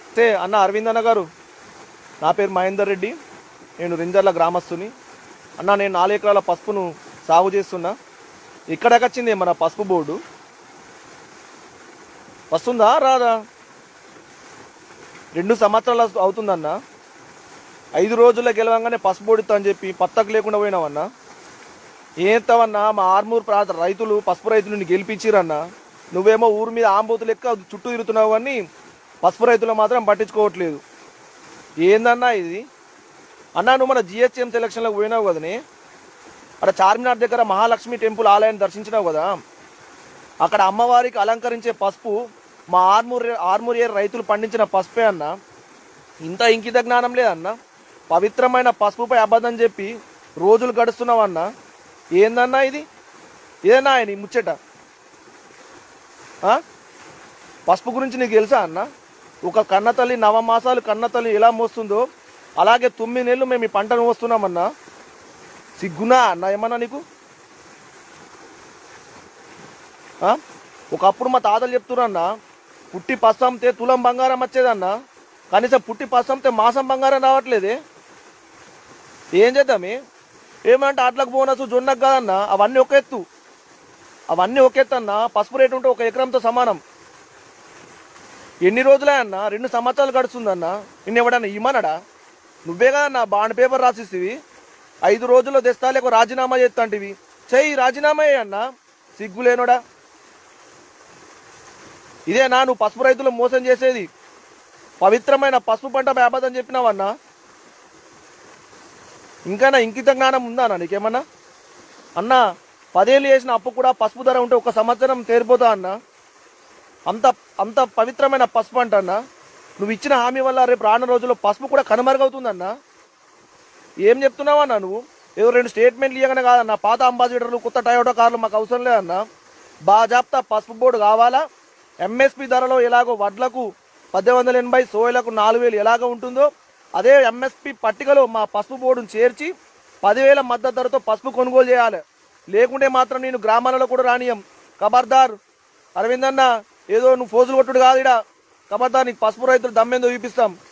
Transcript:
నమస్తే అన్న అరవింద్ అన్న గారు నా పేరు మహేందర్ రెడ్డి నేను రింజర్ల గ్రామస్తుని అన్న నేను నాలుగు ఎకరాల పసుపును సాగు చేస్తున్నా ఇక్కడికొచ్చింది మన పసుపు బోర్డు వస్తుందా రాదా రెండు సంవత్సరాలు అవు- అవుతుందన్న ఐదు రోజుల్లో గెలవంగానే పసుపు బోర్డు ఇస్తా అని చెప్పి పత్తకు లేకుండా పోయినావన్నా ఏస్తావన్నా మా ఆర్మూర్ ప్రాంత రైతులు పసుపు రైతులను గెలిపించిరన్న నువ్వేమో ఊరు మీద ఆంబోతు లెక్క చుట్టూ తిరుగుతున్నావు అని పసుపు రైతులు మాత్రం పట్టించుకోవట్లేదు ఏందన్నా ఇది అన్నా నువ్వు మన జిహెచ్ఎం సెలక్షన్లకు పోయినావు కదనే అక్కడ చార్మినార్ దగ్గర మహాలక్ష్మి టెంపుల్ ఆలయాన్ని దర్శించినావు కదా అక్కడ అమ్మవారికి అలంకరించే పసుపు మా ఆర్మూర్ ఆర్మూర్ ఏరియా రైతులు పండించిన పసుపే అన్న ఇంత ఇంకిత జ్ఞానం లేదన్న పవిత్రమైన పసుపుపై అబద్ధం చెప్పి రోజులు గడుస్తున్నావన్నా ఏందన్నా ఇది ఇదేనా ఆయన ఈ ముచ్చట ఆ? పసుపు గురించి నీకు తెలుసా అన్న ఒక కన్నతల్లి నవమాసాలు కన్నతల్లి ఎలా మోస్తుందో అలాగే తొమ్మిది నెలలు మేము ఈ పంటను మోస్తున్నామన్నా సిగ్గునా అన్న ఏమన్నా నీకు ఆ? ఒకప్పుడు మా తాతలు చెప్తున్నారన్న పుట్టి పస్తంతే తులం బంగారం వచ్చేదన్న కనీసం పుట్టి పస్తంతే మాసం బంగారం రావట్లేదే ఏం చేద్దామే ఏమంటే అట్లకు బోనస్ జొన్నకు కాదన్న అవన్నీ ఒక ఎత్తు అవన్నీ ఒక ఎత్తు అన్న పసుపు రేటు ఉంటే ఒక ఎకరంతో సమానం ఎన్ని రోజులే అన్న రెండు సంవత్సరాలు గడుస్తుందన్న నిన్న ఎవడన్నా ఇమ్మనడా నువ్వే కదన్నా బాండ్ పేపర్ రాసిస్తేవి ఐదు రోజుల్లో తెస్తా లేక రాజీనామా చేస్తాంటివి చెయ్యి రాజీనామా చేయి అన్న సిగ్గులేనోడా ఇదేనా నువ్వు పసుపు రైతులు మోసం చేసేది పవిత్రమైన పసుపు పంటపై అబద్ధం చెప్పినావన్నా ఇంకా నా ఇంకిత జ్ఞానం ఉందా అన్న నీకేమన్నా అన్న పదేళ్ళు చేసిన అప్పు కూడా పసుపు ధర ఉంటే ఒక సంవత్సరం తేరిపోతా అన్న అంత అంత పవిత్రమైన పసుపు అంట అన్న నువ్వు ఇచ్చిన హామీ వల్ల రేపు రానున్న రోజుల్లో పసుపు కూడా కనుమరుగవుతుందన్న ఏం చెప్తున్నావు అన్న నువ్వు ఏదో రెండు స్టేట్మెంట్లు ఇవ్వగానే కాదన్న పాత అంబాసిడర్లు కొత్త టయోటో కార్లు మాకు అవసరం లేదన్న బాజాప్తా పసుపు బోర్డు కావాలా ఎంఎస్పి ధరలో ఎలాగో వడ్లకు పద్దెనిమిది వందల ఎనభై సోయలకు నాలుగు వేలు ఎలాగో ఉంటుందో అదే ఎంఎస్పి పట్టికలో మా పసుపు బోర్డును చేర్చి పదివేల మద్దతు ధరతో పసుపు కొనుగోలు చేయాలి లేకుంటే మాత్రం నేను గ్రామాలలో కూడా రానియం ఖబర్దార్ అరవింద్ అన్న ఏదో నువ్వు ఫోజులు కొట్టుడు కాదు ఇడా ఖబర్దార్ నీకు పసుపు రైతులు దమ్మేందో చూపిస్తాం